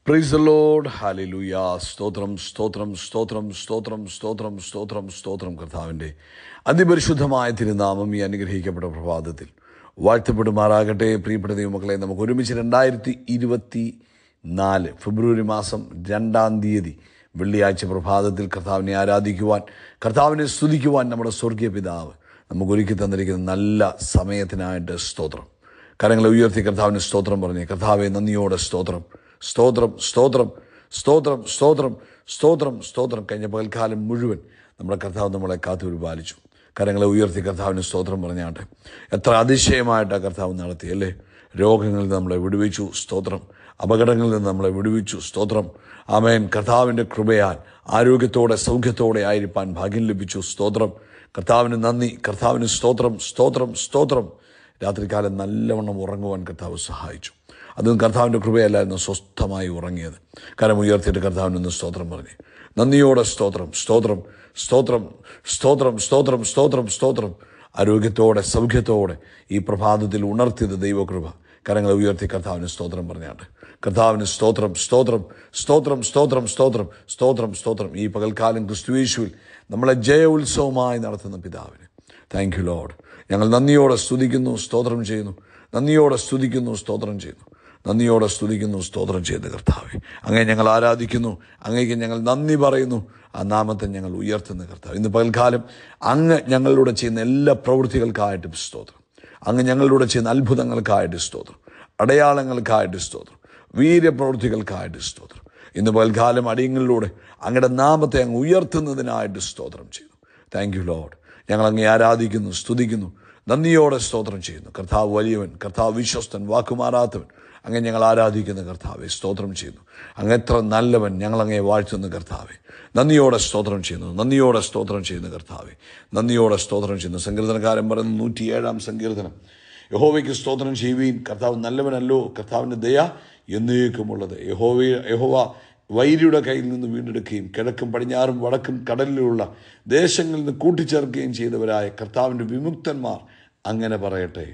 price load hallelujah സ്തോത്രം സ്തോത്രം സ്തോത്രം സ്തോത്രം സ്തോത്രം സ്തോത്രം സ്തോത്രം കർത്താവിൻ്റെ അതിപരിശുദ്ധമായ തിരുനാമം ഈ അനുഗ്രഹിക്കപ്പെട്ട പ്രഭാതത്തിൽ വാഴ്ത്തപ്പെടുമാറാകട്ടെ പ്രിയപ്പെട്ട ദൈവമക്കളെ നമുക്ക് ഒരുമിച്ച് രണ്ടായിരത്തി ഇരുപത്തി നാല് ഫെബ്രുവരി മാസം രണ്ടാം തീയതി വെള്ളിയാഴ്ച പ്രഭാതത്തിൽ കർത്താവിനെ ആരാധിക്കുവാൻ കർത്താവിനെ സ്തുതിക്കുവാൻ നമ്മുടെ സ്വർഗീയ പിതാവ് നമുക്ക് ഒരുക്കി തന്നിരിക്കുന്ന നല്ല സമയത്തിനായിട്ട് സ്തോത്രം കരങ്ങളെ ഉയർത്തി കർത്താവിന് സ്തോത്രം പറഞ്ഞ് കർത്താവെ നന്ദിയോടെ സ്തോത്രം സ്തോത്രം സ്തോത്രം സ്തോത്രം സ്തോത്രം സ്തോത്രം സ്തോത്രം കഴിഞ്ഞ പകൽക്കാലം മുഴുവൻ നമ്മുടെ കർത്താവ് നമ്മളെ കാത്തു പരിപാലിച്ചു കരങ്ങളെ ഉയർത്തി കർത്താവിന് സ്തോത്രം പറഞ്ഞാട്ടെ എത്ര അതിശയമായിട്ടാണ് കർത്താവ് നടത്തി അല്ലേ രോഗങ്ങളിൽ നിന്ന് നമ്മളെ വിടുവിച്ചു സ്തോത്രം അപകടങ്ങളിൽ നിന്ന് നമ്മളെ വിടുവിച്ചു സ്തോത്രം ആമേൻ കർത്താവിൻ്റെ കൃപയാൽ ആരോഗ്യത്തോടെ സൗഖ്യത്തോടെ ആയിരിക്കാൻ ഭാഗ്യം ലഭിച്ചു സ്തോത്രം കർത്താവിന് നന്ദി കർത്താവിന് സ്തോത്രം സ്തോത്രം സ്തോത്രം രാത്രികാലം നല്ലവണ്ണം ഉറങ്ങുവാൻ കർത്താവ് സഹായിച്ചു അതും കർത്താവിൻ്റെ കൃപയല്ലായിരുന്നു സ്വസ്ഥമായി ഉറങ്ങിയത് കരം ഉയർത്തിയിട്ട് കർത്താവിനൊന്ന് സ്തോത്രം പറഞ്ഞു നന്ദിയോടെ സ്തോത്രം സ്തോത്രം സ്തോത്രം സ്തോത്രം സ്തോത്രം സ്തോത്രം സ്തോത്രം ആരോഗ്യത്തോടെ സൗഖ്യത്തോടെ ഈ പ്രഭാതത്തിൽ ഉണർത്തിയത് ദൈവകൃപ കരങ്ങളെ ഉയർത്തി കർത്താവിന് സ്തോത്രം പറഞ്ഞാട്ട് കർത്താവിന് സ്തോത്രം സ്തോത്രം സ്തോത്രം സ്തോത്രം സ്തോത്രം സ്തോത്രം സ്തോത്രം ഈ പകൽക്കാലം ക്രിസ്തുവേശുവിൽ നമ്മളെ ജയ ഉത്സവമായി നടത്തുന്ന പിതാവിന് താങ്ക് യു ലോഡ് ഞങ്ങൾ നന്ദിയോടെ സ്തുതിക്കുന്നു സ്തോത്രം ചെയ്യുന്നു നന്ദിയോടെ സ്തുതിക്കുന്നു സ്തോത്രം ചെയ്യുന്നു നന്ദിയോടെ സ്തുതിക്കുന്നു സ്തോത്രം ചെയ്യുന്ന കർത്താവെ അങ്ങേ ഞങ്ങൾ ആരാധിക്കുന്നു അങ്ങേക്ക് ഞങ്ങൾ നന്ദി പറയുന്നു ആ നാമത്തെ ഞങ്ങൾ ഉയർത്തുന്ന കർത്താവ് ഇന്ന് പകൽക്കാലം അങ്ങ് ഞങ്ങളിലൂടെ ചെയ്യുന്ന എല്ലാ പ്രവൃത്തികൾക്കായിട്ടും സ്തോത്രം അങ്ങ് ഞങ്ങളിലൂടെ ചെയ്യുന്ന അത്ഭുതങ്ങൾക്കായിട്ട് സ്തോത്രം അടയാളങ്ങൾക്കായിട്ട് സ്തോത്രം വീര്യപ്രവൃത്തികൾക്കായിട്ട് സ്തോത്രം ഇന്ന് പകൽക്കാലം അടിയങ്ങളിലൂടെ അങ്ങയുടെ നാമത്തെ അങ്ങ് ഉയർത്തുന്നതിനായിട്ട് സ്തോത്രം ചെയ്യുന്നു താങ്ക് യു ലോഡ് ഞങ്ങൾ അങ്ങേ ആരാധിക്കുന്നു സ്തുതിക്കുന്നു നന്ദിയോടെ സ്തോത്രം ചെയ്യുന്നു കർത്താവ് വലിയവൻ കർത്താവ് വിശ്വസ്തൻ വാക്കുമാറാത്തവൻ അങ്ങ് ഞങ്ങൾ ആരാധിക്കുന്ന കർത്താവെ സ്തോത്രം ചെയ്യുന്നു അങ്ങ് എത്ര നല്ലവൻ ഞങ്ങൾ അങ്ങേ വാഴ്ത്തുന്ന കർത്താവെ നന്ദിയോടെ സ്തോത്രം ചെയ്യുന്നു നന്ദിയോടെ സ്തോത്രം ചെയ്യുന്ന കർത്താവെ നന്ദിയോടെ സ്തോത്രം ചെയ്യുന്നു സങ്കീർത്തനക്കാരൻ പറയുന്ന നൂറ്റിയേഴാം സങ്കീർത്തനം യഹോവയ്ക്ക് സ്തോത്രം ചെയ്യുവീൻ കർത്താവ് നല്ലവനല്ലോ കർത്താവിൻ്റെ ദയ എന്നേക്കുമുള്ളത് യഹോവ യഹോവ വൈരിയുടെ കയ്യിൽ നിന്ന് വീണ്ടെടുക്കുകയും കിഴക്കും പടിഞ്ഞാറും വടക്കും കടലിലുള്ള ദേശങ്ങളിൽ നിന്ന് കൂട്ടിച്ചേർക്കുകയും ചെയ്തവരായ കർത്താവിൻ്റെ വിമുക്തന്മാർ അങ്ങനെ പറയട്ടെ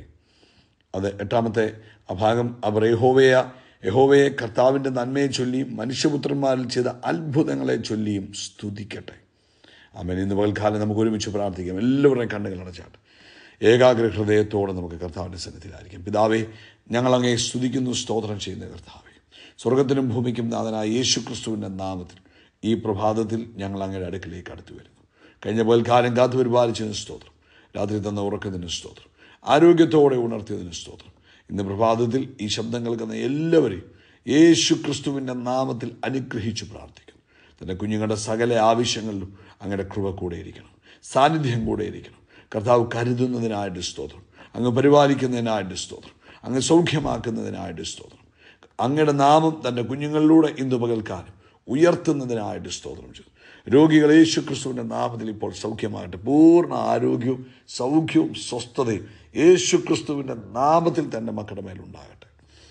അത് എട്ടാമത്തെ ആ ഭാഗം അവർ യഹോവയ യഹോവയെ കർത്താവിൻ്റെ നന്മയെ ചൊല്ലിയും മനുഷ്യപുത്രന്മാരിൽ ചെയ്ത അത്ഭുതങ്ങളെ ചൊല്ലിയും സ്തുതിക്കട്ടെ അമ്മൻ ഇന്ന് പകൽക്കാലം നമുക്ക് ഒരുമിച്ച് പ്രാർത്ഥിക്കാം എല്ലാവരുടെയും കണ്ണുകൾ അടച്ചാട്ട് ഏകാഗ്ര ഹൃദയത്തോടെ നമുക്ക് കർത്താവിൻ്റെ സന്നിധിയിലായിരിക്കും പിതാവേ ഞങ്ങൾ അങ്ങേ സ്തുതിക്കുന്നു സ്തോത്രം ചെയ്യുന്ന കർത്താവേ സ്വർഗത്തിനും ഭൂമിക്കും നാഥനായ യേശു ക്രിസ്തുവിൻ്റെ നാമത്തിൽ ഈ പ്രഭാതത്തിൽ ഞങ്ങൾ അങ്ങയുടെ അടുക്കിലേക്ക് അടുത്തു വരുന്നു കഴിഞ്ഞ പകൽക്കാലം കാത്തു പരിപാലിച്ചതിന് സ്തോത്രം രാത്രി തന്ന ഉറക്കത്തിന് സ്തോത്രം ആരോഗ്യത്തോടെ ഉണർത്തിയതിന് സ്തോത്രം ഇന്ന് പ്രഭാതത്തിൽ ഈ ശബ്ദം കേൾക്കുന്ന എല്ലാവരെയും യേശു ക്രിസ്തുവിൻ്റെ നാമത്തിൽ അനുഗ്രഹിച്ച് പ്രാർത്ഥിക്കുന്നു തൻ്റെ കുഞ്ഞുങ്ങളുടെ സകല ആവശ്യങ്ങളിലും അങ്ങയുടെ കൃപ കൂടെ ഇരിക്കണം സാന്നിധ്യം കൂടെ ഇരിക്കണം കർത്താവ് കരുതുന്നതിനായിട്ട് സ്തോത്രം അങ്ങ് പരിപാലിക്കുന്നതിനായിട്ട് സ്തോത്രം അങ്ങ് സൗഖ്യമാക്കുന്നതിനായിട്ട് സ്തോത്രം അങ്ങയുടെ നാമം തൻ്റെ കുഞ്ഞുങ്ങളിലൂടെ ഇന്ന് പകൽക്കാലം ഉയർത്തുന്നതിനായിട്ട് സ്തോത്രം ചെയ്തു രോഗികൾ യേശു ക്രിസ്തുവിൻ്റെ നാമത്തിൽ ഇപ്പോൾ സൗഖ്യമാകട്ടെ പൂർണ്ണ ആരോഗ്യവും സൗഖ്യവും സ്വസ്ഥതയും യേശു ക്രിസ്തുവിൻ്റെ നാമത്തിൽ തൻ്റെ മക്കളുടെ മേലുണ്ടാകട്ടെ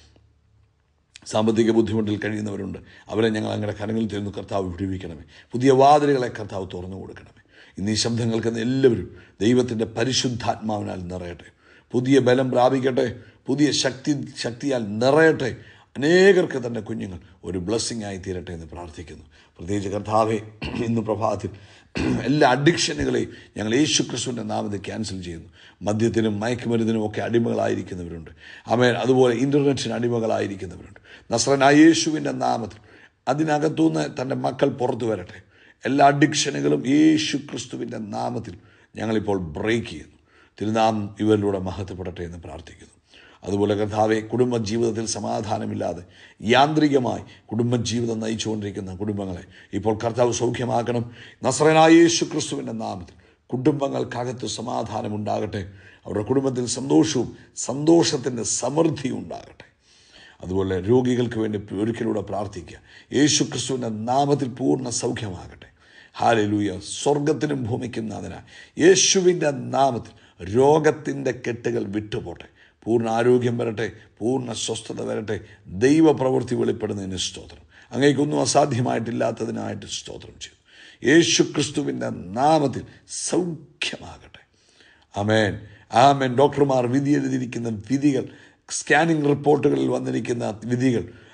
സാമ്പത്തിക ബുദ്ധിമുട്ടിൽ കഴിയുന്നവരുണ്ട് അവരെ ഞങ്ങൾ അങ്ങയുടെ കരങ്ങളിൽ തരുന്നു കർത്താവ് വിടുവിക്കണമേ പുതിയ വാതിലുകളെ കർത്താവ് തുറന്നു കൊടുക്കണമേ ഇന്ന് ഈ ശബ്ദം കേൾക്കുന്ന എല്ലാവരും ദൈവത്തിൻ്റെ പരിശുദ്ധാത്മാവിനാൽ നിറയട്ടെ പുതിയ ബലം പ്രാപിക്കട്ടെ പുതിയ ശക്തി ശക്തിയാൽ നിറയട്ടെ അനേകർക്ക് തൻ്റെ കുഞ്ഞുങ്ങൾ ഒരു ബ്ലെസ്സിങ് ആയി തീരട്ടെ എന്ന് പ്രാർത്ഥിക്കുന്നു പ്രത്യേകിച്ച് കർത്താവെ ഇന്ന് പ്രഭാതത്തിൽ എല്ലാ അഡിക്ഷനുകളെയും ഞങ്ങൾ യേശു ക്രിസ്തുവിൻ്റെ നാമത്തിൽ ക്യാൻസൽ ചെയ്യുന്നു മദ്യത്തിനും മയക്കുമരുന്നിനും ഒക്കെ അടിമകളായിരിക്കുന്നവരുണ്ട് അവൻ അതുപോലെ ഇൻ്റർനെറ്റിന് അടിമകളായിരിക്കുന്നവരുണ്ട് നസ്രനായ യേശുവിൻ്റെ നാമത്തിൽ അതിനകത്തുനിന്ന് തൻ്റെ മക്കൾ പുറത്തു വരട്ടെ എല്ലാ അഡിക്ഷനുകളും യേശു ക്രിസ്തുവിൻ്റെ നാമത്തിൽ ഞങ്ങളിപ്പോൾ ബ്രേക്ക് ചെയ്യുന്നു തിരുനാമം ഇവരിലൂടെ മഹത്വപ്പെടട്ടെ എന്ന് പ്രാർത്ഥിക്കുന്നു അതുപോലെ കർത്താവെ കുടുംബജീവിതത്തിൽ സമാധാനമില്ലാതെ യാന്ത്രികമായി കുടുംബജീവിതം നയിച്ചുകൊണ്ടിരിക്കുന്ന കുടുംബങ്ങളെ ഇപ്പോൾ കർത്താവ് സൗഖ്യമാക്കണം നസ്രനായ യേശു ക്രിസ്തുവിൻ്റെ നാമത്തിൽ കുടുംബങ്ങൾക്കകത്ത് സമാധാനമുണ്ടാകട്ടെ അവരുടെ കുടുംബത്തിൽ സന്തോഷവും സന്തോഷത്തിൻ്റെ സമൃദ്ധിയും ഉണ്ടാകട്ടെ അതുപോലെ രോഗികൾക്ക് വേണ്ടി ഒരിക്കലൂടെ പ്രാർത്ഥിക്കുക യേശു ക്രിസ്തുവിൻ്റെ നാമത്തിൽ പൂർണ്ണ സൗഖ്യമാകട്ടെ ഹാലലൂയ സ്വർഗത്തിനും ഭൂമിക്കും നാഥന യേശുവിൻ്റെ നാമത്തിൽ രോഗത്തിൻ്റെ കെട്ടുകൾ വിട്ടുപോട്ടെ പൂർണ്ണ ആരോഗ്യം വരട്ടെ പൂർണ്ണ സ്വസ്ഥത വരട്ടെ ദൈവപ്രവൃത്തി വെളിപ്പെടുന്നതിന് സ്തോത്രം അങ്ങേക്കൊന്നും അസാധ്യമായിട്ടില്ലാത്തതിനായിട്ട് സ്തോത്രം ചെയ്തു യേശു ക്രിസ്തുവിൻ്റെ നാമത്തിൽ സൗഖ്യമാകട്ടെ അമേൻ ആമേൻ ഡോക്ടർമാർ വിധി എഴുതിയിരിക്കുന്ന വിധികൾ സ്കാനിംഗ് റിപ്പോർട്ടുകളിൽ വന്നിരിക്കുന്ന വിധികൾ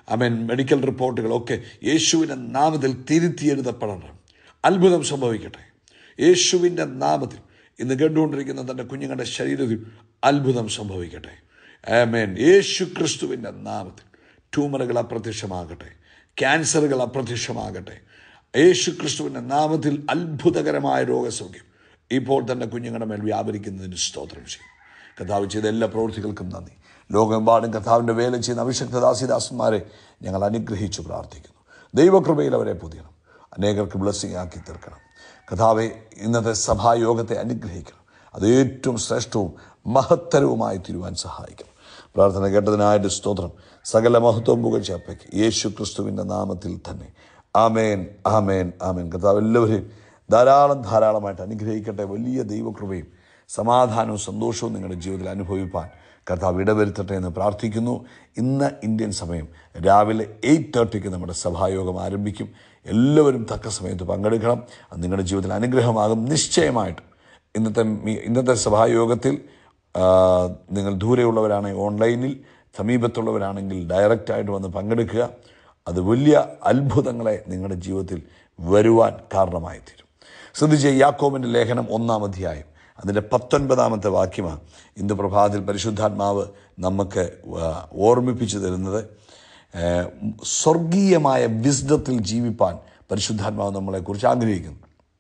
അമേൻ മെഡിക്കൽ റിപ്പോർട്ടുകളൊക്കെ യേശുവിൻ്റെ നാമത്തിൽ തിരുത്തിയെഴുതപ്പെടണം അത്ഭുതം സംഭവിക്കട്ടെ യേശുവിൻ്റെ നാമത്തിൽ ഇന്ന് കേട്ടുകൊണ്ടിരിക്കുന്ന തൻ്റെ കുഞ്ഞുങ്ങളുടെ ശരീരത്തിൽ അത്ഭുതം സംഭവിക്കട്ടെ ആമേൻ യേശു ക്രിസ്തുവിൻ്റെ നാമത്തിൽ ട്യൂമറുകൾ അപ്രത്യക്ഷമാകട്ടെ ക്യാൻസറുകൾ അപ്രത്യക്ഷമാകട്ടെ യേശു ക്രിസ്തുവിൻ്റെ നാമത്തിൽ അത്ഭുതകരമായ രോഗസൗഖ്യം ഇപ്പോൾ തന്നെ കുഞ്ഞുങ്ങളുടെ മേൽ വ്യാപരിക്കുന്നതിന് സ്തോത്രം ചെയ്യും കഥാവ് ചെയ്ത എല്ലാ പ്രവൃത്തികൾക്കും നന്ദി ലോകമെമ്പാടും കഥാവിൻ്റെ വേല ചെയ്യുന്ന അഭിഷക്ത ദാസിദാസന്മാരെ ഞങ്ങൾ അനുഗ്രഹിച്ചു പ്രാർത്ഥിക്കുന്നു ദൈവകൃപയിൽ അവരെ പുതിയണം അനേകർക്ക് ബ്ലെസ്സിങ് ആക്കി തീർക്കണം കഥാവെ ഇന്നത്തെ സഭായോഗത്തെ അനുഗ്രഹിക്കണം അത് ഏറ്റവും ശ്രേഷ്ഠവും മഹത്തരവുമായി തീരുവാൻ സഹായിക്കണം പ്രാർത്ഥന കേട്ടതിനായിട്ട് സ്തോത്രം സകല മഹത്വം പുകച്ചപ്പയ്ക്ക് യേശു ക്രിസ്തുവിൻ്റെ നാമത്തിൽ തന്നെ ആമേൻ ആമേൻ ആമേൻ കർത്താവ് എല്ലാവരെയും ധാരാളം ധാരാളമായിട്ട് അനുഗ്രഹിക്കട്ടെ വലിയ ദൈവകൃപയും സമാധാനവും സന്തോഷവും നിങ്ങളുടെ ജീവിതത്തിൽ അനുഭവിപ്പാൻ കർത്താവ് ഇടവരുത്തട്ടെ എന്ന് പ്രാർത്ഥിക്കുന്നു ഇന്ന് ഇന്ത്യൻ സമയം രാവിലെ എയ്റ്റ് തേർട്ടിക്ക് നമ്മുടെ സഭായോഗം ആരംഭിക്കും എല്ലാവരും തക്ക സമയത്ത് പങ്കെടുക്കണം അത് നിങ്ങളുടെ ജീവിതത്തിൽ അനുഗ്രഹമാകും നിശ്ചയമായിട്ടും ഇന്നത്തെ മീ- ഇന്നത്തെ സഭായോഗത്തിൽ ആ, നിങ്ങൾ ദൂരെയുള്ളവരാണെങ്കിൽ ഓൺലൈനിൽ സമീപത്തുള്ളവരാണെങ്കിൽ ഡയറക്റ്റായിട്ട് വന്ന് പങ്കെടുക്കുക അത് വലിയ അത്ഭുതങ്ങളെ നിങ്ങളുടെ ജീവിതത്തിൽ വരുവാൻ കാരണമായി തീരും ശ്രദ്ധിച്ച യാക്കോബിൻ്റെ ലേഖനം ഒന്നാം അധ്യായം അതിൻ്റെ പത്തൊൻപതാമത്തെ വാക്യമാണ് ഇന്ന് പ്രഭാതത്തിൽ പരിശുദ്ധാത്മാവ് നമുക്ക് ആ, ഓർമ്മിപ്പിച്ചു തരുന്നത് ആ, സ്വർഗീയമായ വിസ്ഡത്തിൽ ജീവിപ്പാൻ പരിശുദ്ധാത്മാവ് നമ്മളെക്കുറിച്ച് ആഗ്രഹിക്കുന്നു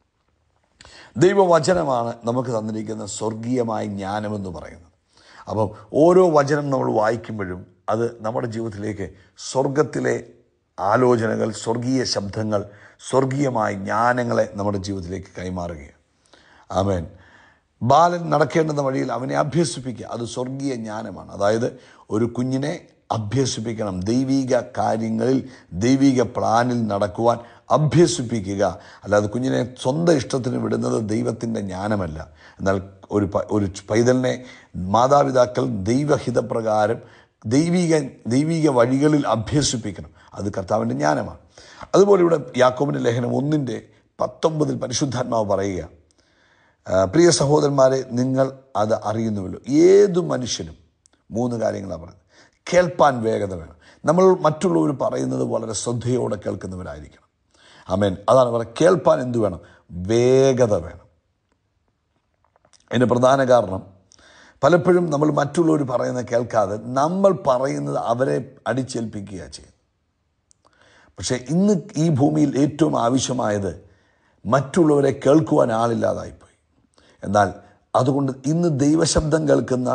ദൈവവചനമാണ് നമുക്ക് തന്നിരിക്കുന്ന സ്വർഗീയമായ ജ്ഞാനമെന്ന് പറയുന്നത് അപ്പം ഓരോ വചനം നമ്മൾ വായിക്കുമ്പോഴും അത് നമ്മുടെ ജീവിതത്തിലേക്ക് സ്വർഗത്തിലെ ആലോചനകൾ സ്വർഗീയ ശബ്ദങ്ങൾ സ്വർഗീയമായ ജ്ഞാനങ്ങളെ നമ്മുടെ ജീവിതത്തിലേക്ക് കൈമാറുകയാണ് ആമേൻ ബാലൻ നടക്കേണ്ടുന്ന വഴിയിൽ അവനെ അഭ്യസിപ്പിക്കുക അത് സ്വർഗീയ ജ്ഞാനമാണ് അതായത് ഒരു കുഞ്ഞിനെ അഭ്യസിപ്പിക്കണം ദൈവിക കാര്യങ്ങളിൽ ദൈവിക പ്ലാനിൽ നടക്കുവാൻ അഭ്യസിപ്പിക്കുക അല്ലാതെ കുഞ്ഞിനെ സ്വന്തം ഇഷ്ടത്തിന് വിടുന്നത് ദൈവത്തിൻ്റെ ജ്ഞാനമല്ല എന്നാൽ ഒരു പ- ഒരു പൈതലിനെ മാതാപിതാക്കൾ ദൈവഹിതപ്രകാരം ദൈവിക ദൈവിക വഴികളിൽ അഭ്യസിപ്പിക്കണം അത് കർത്താവിൻ്റെ ജ്ഞാനമാണ് അതുപോലെ ഇവിടെ യാക്കോബിൻ്റെ ലേഖനം ഒന്നിൻ്റെ പത്തൊമ്പതിൽ പരിശുദ്ധാത്മാവ് പറയുക ആ, പ്രിയ സഹോദരന്മാരെ നിങ്ങൾ അത് അറിയുന്നുവല്ലോ ഏതു മനുഷ്യനും മൂന്ന് കാര്യങ്ങളാണ് പറയുന്നത് കേൾപ്പാൻ വേഗത വേണം നമ്മൾ മറ്റുള്ളവർ പറയുന്നത് വളരെ ശ്രദ്ധയോടെ കേൾക്കുന്നവരായിരിക്കണം ആമേൻ അതാണ് പറയുക കേൾപ്പാൻ എന്തു വേണം വേഗത വേണം അതിൻ്റെ പ്രധാന കാരണം പലപ്പോഴും നമ്മൾ മറ്റുള്ളവർ പറയുന്നത് കേൾക്കാതെ നമ്മൾ പറയുന്നത് അവരെ അടിച്ചേൽപ്പിക്കുക ചെയ്യുന്നത് പക്ഷേ ഇന്ന് ഈ ഭൂമിയിൽ ഏറ്റവും ആവശ്യമായത് മറ്റുള്ളവരെ കേൾക്കുവാൻ ആളില്ലാതായിപ്പോയി എന്നാൽ അതുകൊണ്ട് ഇന്ന് ദൈവശബ്ദം കേൾക്കുന്ന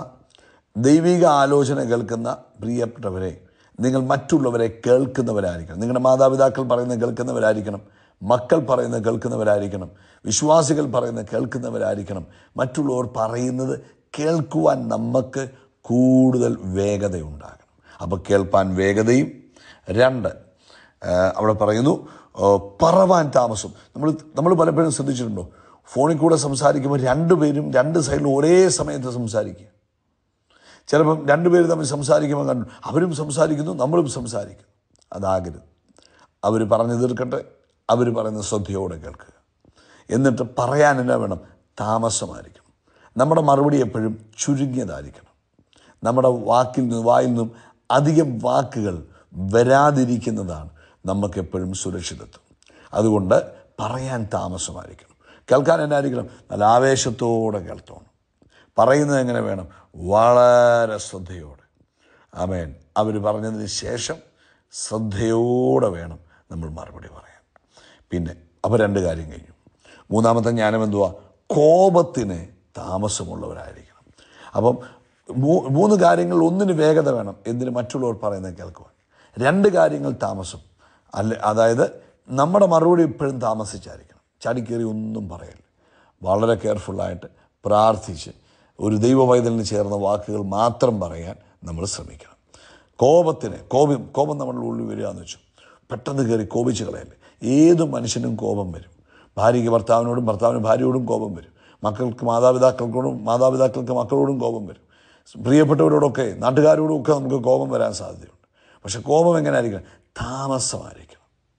ദൈവിക ആലോചന കേൾക്കുന്ന പ്രിയപ്പെട്ടവരെ നിങ്ങൾ മറ്റുള്ളവരെ കേൾക്കുന്നവരായിരിക്കണം നിങ്ങളുടെ മാതാപിതാക്കൾ പറയുന്നത് കേൾക്കുന്നവരായിരിക്കണം മക്കൾ പറയുന്നത് കേൾക്കുന്നവരായിരിക്കണം വിശ്വാസികൾ പറയുന്നത് കേൾക്കുന്നവരായിരിക്കണം മറ്റുള്ളവർ പറയുന്നത് കേൾക്കുവാൻ നമുക്ക് കൂടുതൽ വേഗതയുണ്ടാകണം അപ്പോൾ കേൾപ്പാൻ വേഗതയും രണ്ട് ആ, അവിടെ പറയുന്നു ആ, പറവാൻ താമസം നമ്മൾ നമ്മൾ പലപ്പോഴും ശ്രദ്ധിച്ചിട്ടുണ്ടോ ഫോണിൽ കൂടെ സംസാരിക്കുമ്പോൾ രണ്ടുപേരും രണ്ട് സൈഡിലും ഒരേ സമയത്ത് സംസാരിക്കുക ചിലപ്പം രണ്ടുപേരും തമ്മിൽ സംസാരിക്കുമ്പോൾ കണ്ടു അവരും സംസാരിക്കുന്നു നമ്മളും സംസാരിക്കുന്നു അതാകരുത് അവർ പറഞ്ഞു തീർക്കട്ടെ അവർ പറയുന്ന ശ്രദ്ധയോടെ കേൾക്കുക എന്നിട്ട് പറയാൻ എന്നാ വേണം താമസമായിരിക്കണം നമ്മുടെ മറുപടി എപ്പോഴും ചുരുങ്ങിയതായിരിക്കണം നമ്മുടെ വാക്കിൽ നിന്ന് വായിൽ നിന്നും അധികം വാക്കുകൾ വരാതിരിക്കുന്നതാണ് നമുക്കെപ്പോഴും സുരക്ഷിതത്വം അതുകൊണ്ട് പറയാൻ താമസമായിരിക്കണം കേൾക്കാൻ എന്നായിരിക്കണം നല്ല ആവേശത്തോടെ കേൾത്തോണം പറയുന്നത് എങ്ങനെ വേണം വളരെ ശ്രദ്ധയോടെ ആമേൻ അവർ പറഞ്ഞതിന് ശേഷം ശ്രദ്ധയോടെ വേണം നമ്മൾ മറുപടി പറയാൻ പിന്നെ അപ്പോൾ രണ്ട് കാര്യം കഴിഞ്ഞു മൂന്നാമത്തെ ജ്ഞാനം എന്തുവാ കോപത്തിന് താമസമുള്ളവരായിരിക്കണം അപ്പം മൂ- മൂന്ന് കാര്യങ്ങൾ ഒന്നിന് വേഗത വേണം എന്തിന് മറ്റുള്ളവർ പറയുന്നത് കേൾക്കുവാൻ രണ്ട് കാര്യങ്ങൾ താമസം അല്ല അതായത് നമ്മുടെ മറുപടി എപ്പോഴും താമസിച്ചായിരിക്കണം ചാടിക്കേറി ഒന്നും പറയല്ല വളരെ കെയർഫുള്ളായിട്ട് പ്രാർത്ഥിച്ച് ഒരു ദൈവവൈതലിന് ചേർന്ന വാക്കുകൾ മാത്രം പറയാൻ നമ്മൾ ശ്രമിക്കണം കോപത്തിന് കോപം കോപം നമ്മുടെ ഉള്ളിൽ വരിക എന്ന് വെച്ചു പെട്ടെന്ന് കയറി കോപിച്ച് കളയല്ലേ ഏത് മനുഷ്യനും കോപം വരും ഭാര്യയ്ക്ക് ഭർത്താവിനോടും ഭർത്താവിന് ഭാര്യയോടും കോപം വരും മക്കൾക്ക് മാതാപിതാക്കൾക്കോടും മാതാപിതാക്കൾക്ക് മക്കളോടും കോപം വരും പ്രിയപ്പെട്ടവരോടൊക്കെ നാട്ടുകാരോടും ഒക്കെ നമുക്ക് കോപം വരാൻ സാധ്യതയുണ്ട് പക്ഷെ കോപം എങ്ങനെ ആയിരിക്കണം താമസമായിരിക്കണം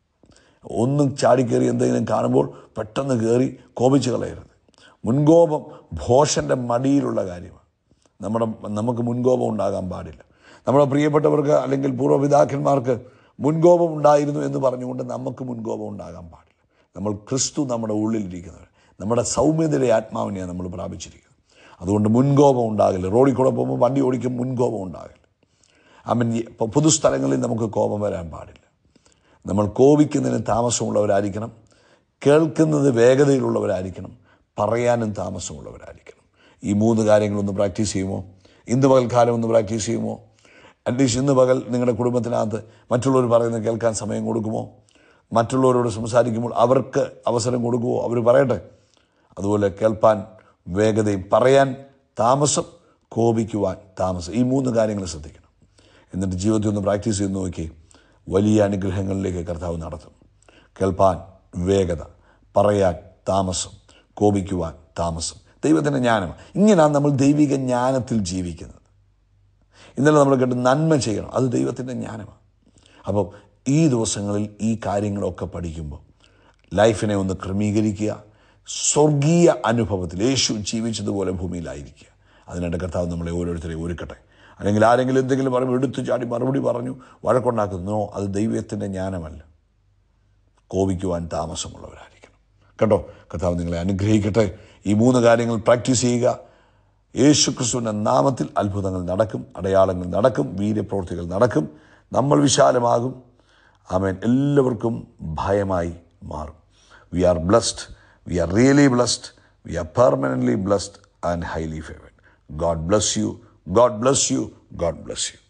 ഒന്നും ചാടിക്കയറി എന്തെങ്കിലും കാണുമ്പോൾ പെട്ടെന്ന് കയറി കോപിച്ച് കളയരുത് മുൻകോപം ഭോഷൻ്റെ മടിയിലുള്ള കാര്യമാണ് നമ്മുടെ നമുക്ക് മുൻകോപം ഉണ്ടാകാൻ പാടില്ല നമ്മുടെ പ്രിയപ്പെട്ടവർക്ക് അല്ലെങ്കിൽ പൂർവ്വപിതാക്കന്മാർക്ക് മുൻകോപം ഉണ്ടായിരുന്നു എന്ന് പറഞ്ഞുകൊണ്ട് നമുക്ക് മുൻകോപം ഉണ്ടാകാൻ പാടില്ല നമ്മൾ ക്രിസ്തു നമ്മുടെ ഉള്ളിലിരിക്കുന്നവർ നമ്മുടെ സൗമ്യതയുടെ ആത്മാവിനെയാണ് നമ്മൾ പ്രാപിച്ചിരിക്കുന്നത് അതുകൊണ്ട് മുൻകോപം ഉണ്ടാകില്ല റോഡിൽ കൂടെ പോകുമ്പോൾ വണ്ടി ഓടിക്കും മുൻകോപം ഉണ്ടാകില്ല അമ്മൻ ഇപ്പോൾ പൊതുസ്ഥലങ്ങളിൽ നമുക്ക് കോപം വരാൻ പാടില്ല നമ്മൾ കോപിക്കുന്നതിന് താമസമുള്ളവരായിരിക്കണം കേൾക്കുന്നത് വേഗതയിലുള്ളവരായിരിക്കണം പറയാനും താമസമുള്ളവരായിരിക്കണം ഈ മൂന്ന് കാര്യങ്ങളൊന്ന് പ്രാക്ടീസ് ചെയ്യുമോ ഇന്ന് പകൽക്കാലം ഒന്ന് പ്രാക്ടീസ് ചെയ്യുമോ അറ്റ്ലീസ്റ്റ് ഇന്ന് പകൽ നിങ്ങളുടെ കുടുംബത്തിനകത്ത് മറ്റുള്ളവർ പറയുന്നത് കേൾക്കാൻ സമയം കൊടുക്കുമോ മറ്റുള്ളവരോട് സംസാരിക്കുമ്പോൾ അവർക്ക് അവസരം കൊടുക്കുമോ അവർ പറയട്ടെ അതുപോലെ കേൾപ്പാൻ വേഗതയും പറയാൻ താമസം കോപിക്കുവാൻ താമസം ഈ മൂന്ന് കാര്യങ്ങൾ ശ്രദ്ധിക്കണം എന്നിട്ട് ജീവിതത്തിൽ ഒന്ന് പ്രാക്ടീസ് ചെയ്ത് നോക്കി വലിയ അനുഗ്രഹങ്ങളിലേക്ക് കർത്താവ് നടത്തും കേൾപ്പാൻ വേഗത പറയാൻ താമസം കോപിക്കുവാൻ താമസം ദൈവത്തിൻ്റെ ജ്ഞാനം ഇങ്ങനെയാണ് നമ്മൾ ദൈവിക ജ്ഞാനത്തിൽ ജീവിക്കുന്നത് ഇന്നലെ നമ്മൾ കേട്ട് നന്മ ചെയ്യണം അത് ദൈവത്തിൻ്റെ ജ്ഞാനമാണ് അപ്പം ഈ ദിവസങ്ങളിൽ ഈ കാര്യങ്ങളൊക്കെ പഠിക്കുമ്പോൾ ലൈഫിനെ ഒന്ന് ക്രമീകരിക്കുക സ്വർഗീയ അനുഭവത്തിൽ യേശു ജീവിച്ചതുപോലെ ഭൂമിയിലായിരിക്കുക അതിനായിട്ട് കർത്താവ് നമ്മളെ ഓരോരുത്തരെയും ഒരുക്കട്ടെ അല്ലെങ്കിൽ ആരെങ്കിലും എന്തെങ്കിലും പറയുമ്പോൾ എടുത്തു ചാടി മറുപടി പറഞ്ഞു വഴക്കുണ്ടാക്കുന്നു അത് ദൈവത്തിൻ്റെ ജ്ഞാനമല്ല കോപിക്കുവാൻ താമസമുള്ളവരായിരിക്കണം കണ്ടോ കർത്താവ് നിങ്ങളെ അനുഗ്രഹിക്കട്ടെ ഈ മൂന്ന് കാര്യങ്ങൾ പ്രാക്ടീസ് ചെയ്യുക യേശു ക്രിസ്തുവിൻ്റെ നാമത്തിൽ അത്ഭുതങ്ങൾ നടക്കും അടയാളങ്ങൾ നടക്കും വീര്യപ്രവൃത്തികൾ നടക്കും നമ്മൾ വിശാലമാകും ആമേൻ എല്ലാവർക്കും ഭയമായി മാറും we are blessed we are really blessed we are permanently blessed and highly favoured God bless you God bless you God bless U